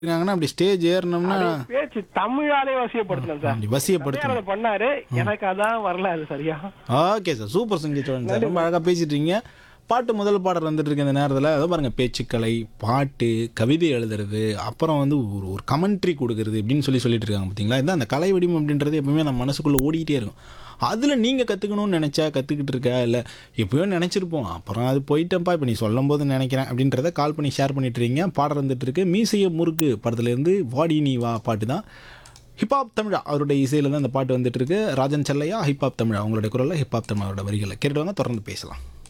இருக்காங்கன்னா அப்படி ஸ்டேஜ் ஏறினோம்னா அது பேச்சு தமிழாலே வசியப்படுத்தணும் சார் அப்படி வசியப்படுத்தணும் அதை பண்ணாரு எனக்கு அதான் வரல அது சரியா okay sir super Sangeecholan sir ரொம்ப அழகாக பேசிட்டு இருக்கீங்க பாட்டு முதல் பாடல் வந்துட்டு இருக்கு இந்த நேரத்தில் அதோ பாருங்க பேச்சுக்கலை பாட்டு கவிதை எழுதுறது அப்புறம் வந்து ஒரு ஒரு கமெண்ட்ரி கொடுக்கறது இப்படின்னு சொல்லி சொல்லிட்டு இருக்காங்க பார்த்தீங்களா இதான் அந்த கலை வடிவம் அப்படின்றது எப்பவுமே நம்ம மனசுக்குள்ளே ஓடிக்கிட்டே இருக்கும் அதில் நீங்கள் கற்றுக்கணும்னு நினச்சா கற்றுக்கிட்டு இருக்கா இல்லை எப்பயோ நினச்சிருப்போம் அப்புறம் அது போயிட்டேன்ப்பா இப்போ நீ சொல்லும் போது நினைக்கிறேன் அப்படின்றத கால் பண்ணி ஷேர் பண்ணிட்டு இருக்கீங்க பாடல் வந்துட்டு இருக்கு மீசைய முறுக்கு படத்துலேருந்து வாடி நீ வா பாட்டு தான் ஹிப்ஹாப் தமிழா அவருடைய இசையில் தான் இந்த பாட்டு வந்துட்டு இருக்கு ராஜன் செல்லையா ஹிப்ஹாப் தமிழா அவங்களுடைய குரலில் ஹிப்ஹாப் தமிழாவோட வரிகளை கேட்டுவாங்க தொடர்ந்து பேசலாம்